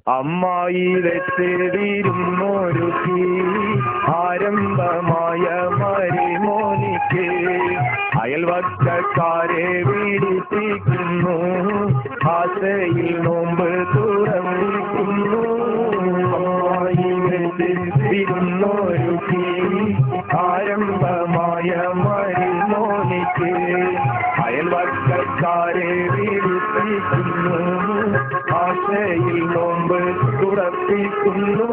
അമ്മായി വെച്ചേരിരുന്നൊരുക്കി ആരംഭമായ മരിമോനിക്ക് അയൽവക്കക്കാരെ വീടിപ്പിക്കുന്നു ആശയിൽ നോമ്പ് തുറന്നിരിക്കുന്നു അമ്മായി വെച്ചേരിരുന്നൊരുക്കി ആരംഭമായ മരിമോനിക്ക് അയൽവക്കക്കാരെ വീടിപ്പിക്കുന്നു ആശയിൽ നോമ്പ് തുറപ്പിക്കുന്നു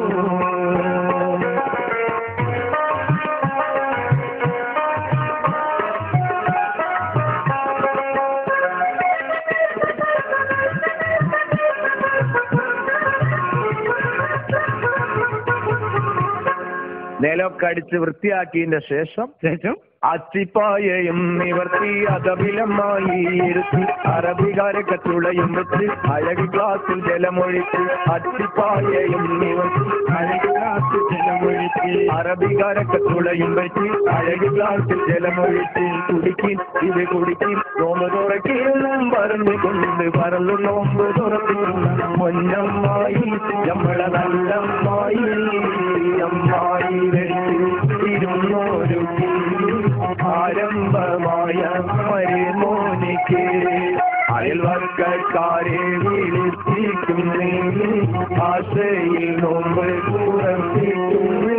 നിലമൊക്കെ അടിച്ച് വൃത്തിയാക്കിയതിന്റെ ശേഷം ശേഷം അച്ചിപ്പായയും നിവർത്തി അതവിലമായി ഇരുത്തി അറബികാരൊക്കെ തുളയും വെച്ച് അഴകി ഗ്ലാസിൽ ജലമൊഴിച്ച് അച്ചിപ്പായയും നിവർത്തി അഴക് ഗ്ലാസ് ജലമൊഴിച്ച് അറബികാരൊക്കെ തുളയും വെച്ച് അഴകി ഗ്ലാസിൽ ജലമൊഴിച്ച് കുടിക്കും ഇത് കുടിക്കും നോമ്പ് തുറക്കിയും പറഞ്ഞുകൊണ്ട് പറന്നു നോമ്പ് തുറക്കുന്ന പൊന്നമ്മായി നമ്മളെ നല്ലമ്മായി അമ്മായി ഇരുന്നോരുക്കി ആരംഭമായ മരുമോനിക്ക് അയൽവർക്കാരെ വിളിപ്പിക്കുന്നേ ആശയിൽ നോമ്പ് തുറപ്പിക്കുന്നേ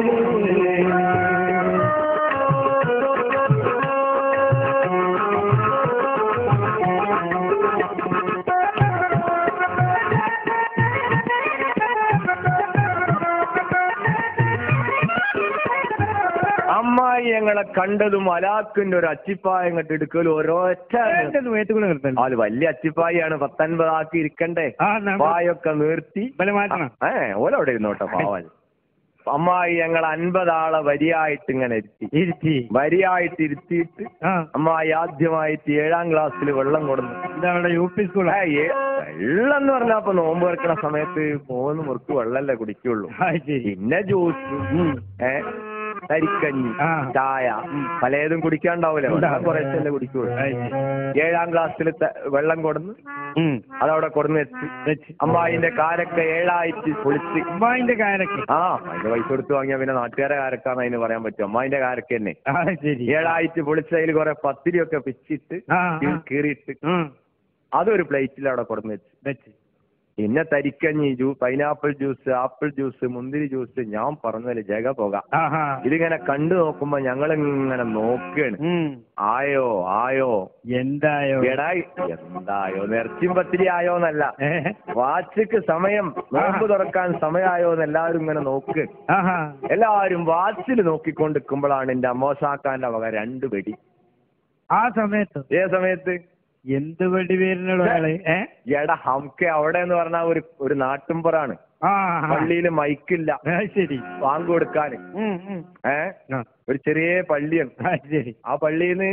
അമ്മായി ഞങ്ങളെ കണ്ടതും അലാക്കിന്റെ ഒരു അച്ചിപ്പായ അങ്ങോട്ട് എടുക്കലും ഒരൊറ്റ വേത്തുകൂടെ നിർത്തണം അത് വലിയ അച്ചിപ്പായാണ് പത്തൊൻപത് ആക്കി ഇരിക്കണ്ടേ ആ ന- പായൊക്കെ നിർത്തി ബല മാറ്റണം ഏ ഓലവിടെ ഇരുന്നോട്ടെ പാവൻ അമ്മായി ഞങ്ങൾ അൻപതാളെ വരിയായിട്ട് ഇങ്ങനെ ഇരുത്തി ഇരുത്തി വരിയായിട്ട് ഇരുത്തിയിട്ട് ആ അമ്മായി ആദ്യമായിട്ട് ഏഴാം ക്ലാസ്സിൽ വെള്ളം കൊടുന്നു ഇതാ അവിടെ യു പി സ്കൂൾ ഏ, ഏ- വെള്ളം എന്ന് പറഞ്ഞാ അപ്പൊ നോമ്പ് വെക്കണ സമയത്ത് മൂന്ന് മുറുക്ക് വെള്ളല്ലേ കുടിക്കുള്ളൂ ശരി പിന്നെ ജ്യൂസ് ഏ തരിക്കഞ്ഞി ആ. ചായ പലതും കുടിക്കാണ്ടാവൂലേ വെള്ളം ഉണ്ടാവും. കുറച്ചല്ലേ കുടിക്കുള്ളൂ അത് ശരി. ഏഴാം ക്ലാസ്സിൽ വെള്ളം കൊടുന്ന് ഉം. അതവിടെ കൊടുന്ന് വെച്ച് വെച്ച്. അമ്മായിന്റെ കാരൊക്കെ ഏഴായിട്ട് പൊളിച്ച് അമ്മായിന്റെ കാരക്ക് ആ അതിന്റെ പൈസ കൊടുത്ത് വാങ്ങിയാ പിന്നെ നാട്ടുകാരെ കാരക്കാന്ന് അതിന് പറയാൻ പറ്റും അമ്മായിന്റെ കാരക്ക് തന്നെ ആ ശരി ഏഴായിട്ട് പൊളിച്ചതിൽ കുറെ പത്തിരിയൊക്കെ പിച്ചിട്ട് ആ, ആ. കീ- കീറിയിട്ട് ഉം. അതൊരു പ്ലേറ്റിൽ അവിടെ കൊടുന്ന് വെച്ച് വെച്ച് പിന്നെ തരിക്കഞ്ഞി ജ്യൂ പൈനാപ്പിൾ ജ്യൂസ് ആപ്പിൾ ജ്യൂസ് മുന്തിരി ജ്യൂസ് ഞാൻ പറഞ്ഞതിൽ ജഗ പോക ആഹാ ഇതിങ്ങനെ കണ്ടു നോക്കുമ്പോ ഞങ്ങൾ ഇങ്ങനെ നോക്കുകയാണ് ഉം. ആയോ ആയോ എന്തായോ എടാ എന്തായോ നിറച്ചും പത്തിരി ആയോന്നല്ല ഏ? വാച്ചിക്ക് സമയം നോമ്പ് തുറക്കാൻ സമയമായോ എന്ന് എല്ലാവരും ഇങ്ങനെ നോക്ക് ആഹാ എല്ലാവരും വാച്ചിൽ നോക്കിക്കൊണ്ടിരിക്കുമ്പോഴാണ് എന്റെ അമ്മോസാക്കാന്റെ വക രണ്ട് വെടി ആ സമയത്ത് ഏ സമയത്ത് എന്ത് വെടി പേരിനോട് അയാള് ഏ എടാ ഹംക്കെ അവിടെ എന്ന് പറഞ്ഞാൽ ഒരു ഒരു നാട്ടുംപുറാണ് ആ പള്ളിയിൽ മൈക്കില്ല ആ, ശരി വാങ്ങ് കൊടുക്കാന് ഉം, ഉം. ഏ ആ, ഒരു ചെറിയ പള്ളിയാണ് ആ, ശരി ആ പള്ളിയിൽ നിന്ന്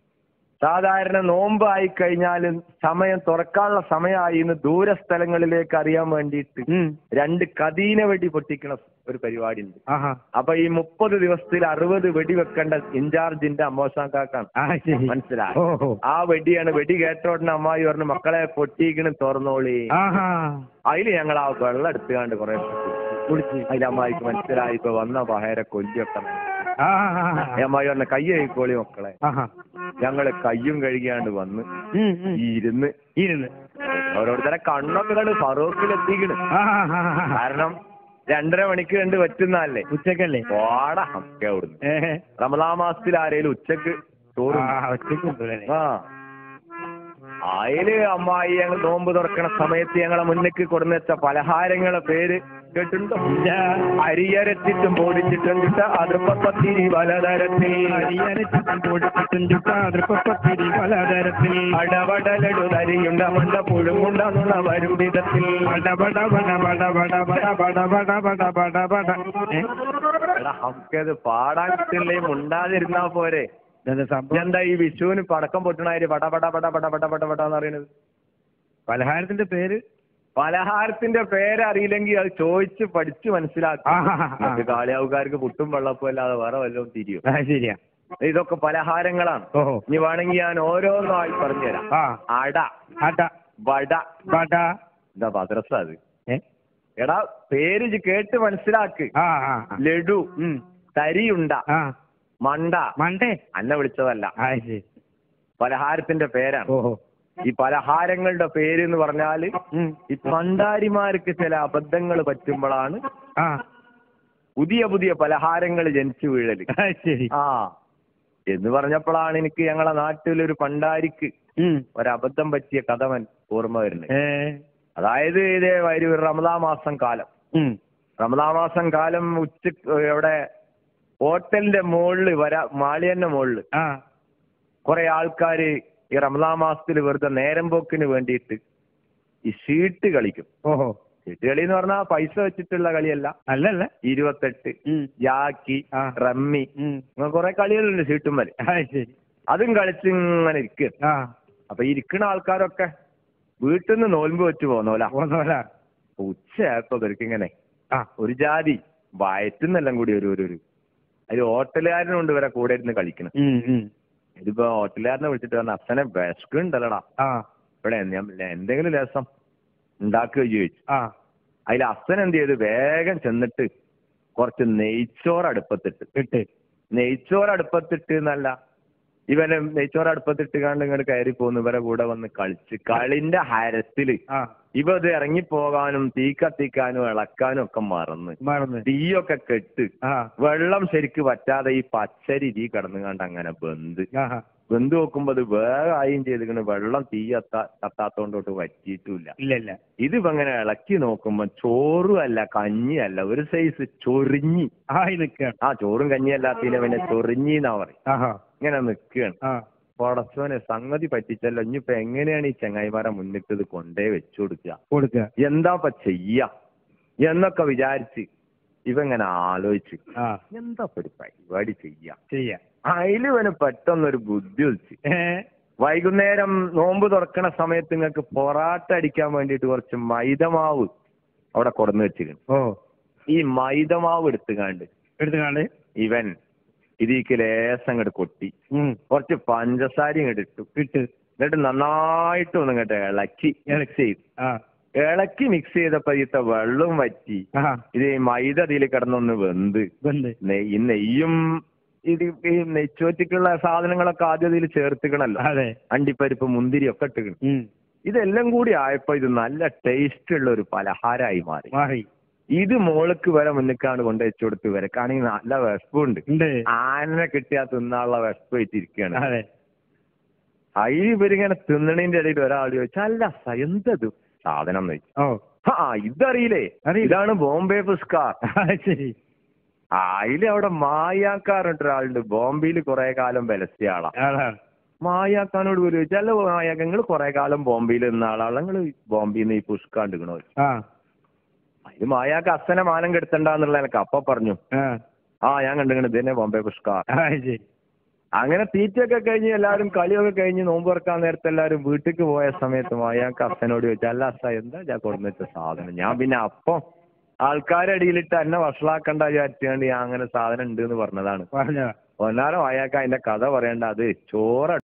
സാധാരണ നോമ്പ് ആയി കഴിഞ്ഞാൽ സമയം തുറക്കാനുള്ള സമയമായി എന്ന് ദൂര സ്ഥലങ്ങളിലേക്ക് അറിയാൻ വേണ്ടിയിട്ട് ഉം. രണ്ട് കദീന വെടി പൊട്ടിക്കണ ഒരു പരിപാടി ഉണ്ട് ആഹാ അപ്പൊ ഈ മുപ്പത് ദിവസത്തിൽ അറുപത് വെടി വെക്കേണ്ട ഇൻചാർജിന്റെ അമ്മോസാക്കാക്കാണ് ആ ശരി മനസ്സിലായി ഓഹോ ആ വെടിയാണ് വെടി കേട്ട ഉടനെ അമ്മായി പറഞ്ഞു മക്കളെ പൊട്ടിക്കണ് തുറന്നോളി ആഹാ അതില് ഞങ്ങൾ ആ വെള്ളം എടുത്തുകാണ്ട് കുറെ കുടിച്ച് അതിൽ അമ്മായിക്ക് മനസ്സിലായി ഇപ്പൊ വന്ന പഹര കൊല്ലിയൊക്കെ ആഹാ അമ്മായി പറഞ്ഞ കൈ കഴിക്കോളി മക്കളെ ആഹാ ഞങ്ങള് കയ്യും കഴുകിയാണ്ട് വന്ന് ഉം, ഉം. ഈ ഇരുന്ന് ഇരുന്ന് ഓരോരുത്തരെ കണ്ണൊക്കെ കണ്ട് ഫറൂഖിലെത്തിക്കണ് ആഹാ കാരണം രണ്ടര മണിക്ക് രണ്ട് പറ്റുന്നല്ലേ ഉച്ചക്കല്ലേ പാടാ ഹക്കെ അവിടുന്ന് ഏ റമദാ മാസത്തിൽ ആരേലും ഉച്ചക്ക് ചോറ് ആ ഉച്ചക്ക് കൊണ്ടുവരണേ. ആ അയില് അമ്മായി ഞങ്ങൾ നോമ്പ് തുറക്കണ സമയത്ത് ഞങ്ങളെ മുന്നിക്ക് കൊടുന്നെച്ച പലഹാരങ്ങളെ പേര് കേട്ടിട്ടുണ്ടോ ഇല്ല. അരിയരച്ചിട്ടും പൊടിച്ചിട്ടുണ്ട് അതിർപ്പത്തിരി പലതരത്തിൽ അരിയരച്ചിട്ടും പൊടിച്ചിട്ടും ചുട്ട അതിർപ്പത്തിരി പലതരത്തിൽ അടവടലടു തരിയുണ്ട മണ്ട പുഴുമുണ്ടെന്നുള്ള വരും വിധത്തിൽ ബട ബട ബട ബട ബട ബട ബട ബട ബട ബട ബട ഏ? എടാ നമുക്കത് പാടാൻ കിട്ടില്ലേ മുണ്ടാതിരുന്നാ പോരെ ഇതെന്താ സംഭവം എന്താ ഈ വിഷുവിന് പടക്കം പൊട്ടണായിര് പട പട പട പട പട പട പട എന്ന് പറയുന്നത് പലഹാരത്തിന്റെ പേര് പലഹാരത്തിന്റെ പേരറിയില്ലെങ്കിൽ അത് ചോദിച്ച് പഠിച്ച് മനസ്സിലാക്കി ആഹാ, ആ. നമുക്ക് കാളിയാവുകാർക്ക് പുട്ടും വെള്ളപ്പും അല്ലാതെ വേറെ വല്ലതും തിരിയും ആ ശരിയാ ഇതൊക്കെ പലഹാരങ്ങളാണ് ഓഹോ ഇനി വേണമെങ്കിൽ ഞാൻ ഓരോന്നായി പറഞ്ഞുതരാം ആ അട അട വട ബട എന്താ മദ്രസ അത് ഏ എടാ പേര് ഇജ്ജ് കേട്ട് മനസ്സിലാക്ക് ആ ആ ആ. ലഡു ഉം. തരിയുണ്ട ആ മണ്ട മണ്ടേ അന്നെ വിളിച്ചതല്ല ആ ശരി പലഹാരത്തിന്റെ പേരാണ് ഓഹോ ഈ പലഹാരങ്ങളുടെ പേര് എന്ന് പറഞ്ഞാല് ഉം. ഈ പണ്ടാരിമാർക്ക് ചില അബദ്ധങ്ങൾ പറ്റുമ്പോഴാണ് ആ പുതിയ പുതിയ പലഹാരങ്ങൾ ജനിച്ചു വീഴല് ആ ശരി ആ എന്ന് പറഞ്ഞപ്പോഴാണ് എനിക്ക് ഞങ്ങളെ നാട്ടിലൊരു പണ്ടാരിക്ക് ഉം. ഒരബദ്ധം പറ്റിയ കഥവൻ ഓർമ്മ വരുന്നത് ഏ അതായത് ഇതേ ഒരു റമദാ മാസം കാലം ഉം. റമദാ മാസം കാലം ഉച്ച എവിടെ ഹോട്ടലിന്റെ മുകളില് വരാ മാളിയന്റെ മുകളില് ആ കുറെ ആൾക്കാര് ഈ റമദാ മാസത്തിൽ വെറുതെ നേരം പോക്കിന് വേണ്ടിയിട്ട് ഈ ഷീട്ട് കളിക്കും ഓഹോ ഷീട്ട് കളി എന്ന് പറഞ്ഞാൽ പൈസ വെച്ചിട്ടുള്ള കളിയല്ല അല്ലല്ല ഇരുപത്തെട്ട് ഉം. ജാക്കി ആ. റമ്മി ഉം. അങ്ങനെ കുറെ കളികളുണ്ട് ഷീട്ടുമ്മല് ആ ശരി അതും കളിച്ച് ഇങ്ങനെ ഇരിക്കുക ആ അപ്പൊ ഇരിക്കുന്ന ആൾക്കാരൊക്കെ വീട്ടിൽ നിന്ന് നോൽമ്പ് വെച്ച് പോന്നോല പോന്നോല ഉച്ചയായപ്പോ ഇവർക്ക് ഇങ്ങനെ ആ ഒരു ജാതി വയറ്റുന്നെല്ലാം കൂടി ഒരു ഒരു ഒരു അതിൽ ഹോട്ടലുകാരനുണ്ട് ഇവരെ കൂടെ ഇരുന്ന് കളിക്കണം ഉം, ഉം. ഇതിപ്പോ ഹോട്ടലുകാരനെ വിളിച്ചിട്ട് പറഞ്ഞ അച്ഛനെ വിശക്കുണ്ടല്ലടാ ആ ഇവിടെ ഞാൻ എന്തെങ്കിലും രസം ഉണ്ടാക്കുക ചോദിച്ചു ആ അതിൽ അച്ഛൻ എന്ത് ചെയ്തു വേഗം ചെന്നിട്ട് കുറച്ച് നെയ്ച്ചോറ് അടുപ്പത്തിട്ട് ഇട്ട് നെയ്ച്ചോറ് അടുപ്പത്തിട്ട് എന്നല്ല ഇവനെ നെയ്ച്ചോറ് അടുപ്പത്തിട്ട് കണ്ട് ഇങ്ങോട്ട് കയറി പോന്നു ഇവരെ കൂടെ വന്ന് കളിച്ച് കളിന്റെ ഹരത്തില് ആ ഇവ ഇത് ഇറങ്ങിപ്പോകാനും തീ കത്തിക്കാനും ഇളക്കാനും ഒക്കെ മറന്ന് മറന്ന് തീയൊക്കെ കെട്ട് ആ വെള്ളം ശരിക്ക് പറ്റാതെ ഈ പച്ചരി തീ കടന്നുകാണ്ട് അങ്ങനെ ബന്ധ് ആഹാ ബന്ധു നോക്കുമ്പോ അത് വേഗം ആയും ചെയ്തിങ്ങനെ വെള്ളം തീ കത്താ കത്താത്തോണ്ടോട്ട് വറ്റിയിട്ടില്ല ഇല്ല ഇല്ല ഇതിപ്പോ അങ്ങനെ ഇളക്കി നോക്കുമ്പോ ചോറും അല്ല കഞ്ഞിയല്ല ഒരു സൈസ് ചൊറിഞ്ഞി ആയി നിക്കാണ് ആ ചോറും കഞ്ഞിയല്ലാത്തതിനെ പിന്നെ ചൊറിഞ്ഞി എന്നാ പറയും ആഹാ ഇങ്ങനെ നിൽക്കുകയാണ് ആ പടച്ചോനെ സംഗതി പറ്റിച്ചല്ലോ ഇനിയിപ്പോ എങ്ങനെയാണ് ഈ ചങ്ങായിമാരെ മുന്നിട്ട് ഇത് കൊണ്ടേ വെച്ചു കൊടുക്കുക കൊടുക്കുക എന്താപ്പ ചെയ്യ എന്നൊക്കെ വിചാരിച്ച് ഇവങ്ങനെ ആലോചിച്ച് ആ എന്താ ഒരു പരിപാടി ചെയ്യാ ചെയ്യാ അതിൽ ഇവന് പെട്ടെന്നൊരു ബുദ്ധി വെച്ച് ഏ വൈകുന്നേരം നോമ്പ് തുറക്കണ സമയത്ത് നിങ്ങൾക്ക് പൊറാട്ട അടിക്കാൻ വേണ്ടിയിട്ട് കുറച്ച് മൈദമാവ് അവിടെ കൊടുന്നു വെച്ചിരുന്നു ഓ ഈ മൈദമാവ് എടുത്തുകാണ്ട് എടുത്തുകാണ്ട് ഇവൻ ഇതിക്ക് ലേസം അങ്ങോട്ട് കൊട്ടി ഉം കുറച്ച് പഞ്ചസാര ഇങ്ങോട്ട് ഇട്ടു ഇട്ട് എന്നിട്ട് നന്നായിട്ട് ഒന്ന് ഇങ്ങോട്ട് ഇളക്കി മിക്സ് ചെയ്തു ആ ഇളക്കി മിക്സ് ചെയ്തപ്പോ ഇതിത്തെ വെള്ളവും വറ്റി ആ ഇത് ഈ മൈദ അതിൽ കിടന്നൊന്ന് വെന്ത് ബന്ധ് നെയ് ഈ നെയ്യും ഇത് ഈ നെയ്ച്ചോറ്റിക്കുള്ള സാധനങ്ങളൊക്കെ ആദ്യം ഇതിൽ ചേർത്തിക്കണല്ലോ അതെ അണ്ടിപ്പരിപ്പ് മുന്തിരി ഒക്കെ ഇട്ടിക്കണം ഉം ഇതെല്ലാം കൂടി ആയപ്പോ ഇത് നല്ല ടേസ്റ്റ് ഉള്ള ഒരു പലഹാരമായി മാറി മാറി ഇത് മോൾക്ക് വരെ മുന്നിക്കാണ് കൊണ്ട് വെച്ചു കൊടുത്ത് ഇവരക്കാണെങ്കിൽ നല്ല വിശപ്പുണ്ട് ഉണ്ട് ആനനെ കിട്ടിയാ തിന്നാനുള്ള വിശപ്പ് വെച്ചിരിക്കുകയാണ് അതെ അതിൽ ഇവരിങ്ങനെ തിന്നണതിന്റെ ഇടയിൽ ഒരാൾ ചോദിച്ചു അല്ല സ, എന്തത് സാധനം എന്ന് ചോദിച്ചു ഓ ആ ഇതറിയില്ലേ അറിയില്ല. ഇതാണ് ബോംബെ പുസ്കാർ ആ ശരി അതിൽ അവിടെ മായാക്കാറുണ്ട് ഒരാളുണ്ട് ബോംബെയിൽ കുറെ കാലം വിലസിയ ആളാ ആളാണ് മായാക്കാനോട് പോലും ചോദിച്ചു അല്ല മായാക്ക നിങ്ങൾ കുറെ കാലം ബോംബെയിൽ നിന്ന ആളാണ് നിങ്ങൾ ബോംബെയിൽ നിന്ന് ഈ പുഷ്കാണ്ടിക്കണോ ആ അതിൽ മായാക്ക അച്ഛനെ മാനം കെടുത്തണ്ടെന്നുള്ള എനിക്ക് അപ്പൊ പറഞ്ഞു ആ ആ ഞാൻ കണ്ടിങ്ങനെ ഇത് തന്നെ ബോംബെ പുഷ്കാർ ആ ശരി അങ്ങനെ തീറ്റയൊക്കെ കഴിഞ്ഞ് എല്ലാവരും കളിയൊക്കെ കഴിഞ്ഞ് നോമ്പ് തുറക്കാൻ നേരത്തെ എല്ലാവരും വീട്ടിലേക്ക് പോയ സമയത്ത് മായാക്ക അച്ഛനോട് ചോദിച്ചു അല്ല അച്ഛ എന്താ ഞാൻ കൊടുന്നിട്ട സാധനം ഞാൻ പിന്നെ അപ്പം ആൾക്കാരുടെ ഇടയിലിട്ട് എന്നെ വഷളാക്കണ്ട വിചാരിച്ചുകൊണ്ട് ഞാൻ അങ്ങനെ സാധനം ഉണ്ട് എന്ന് പറഞ്ഞതാണ് പറഞ്ഞതാ ഒന്നാലും അയാൾക്ക് അതിന്റെ കഥ പറയണ്ട അത് ചോറ്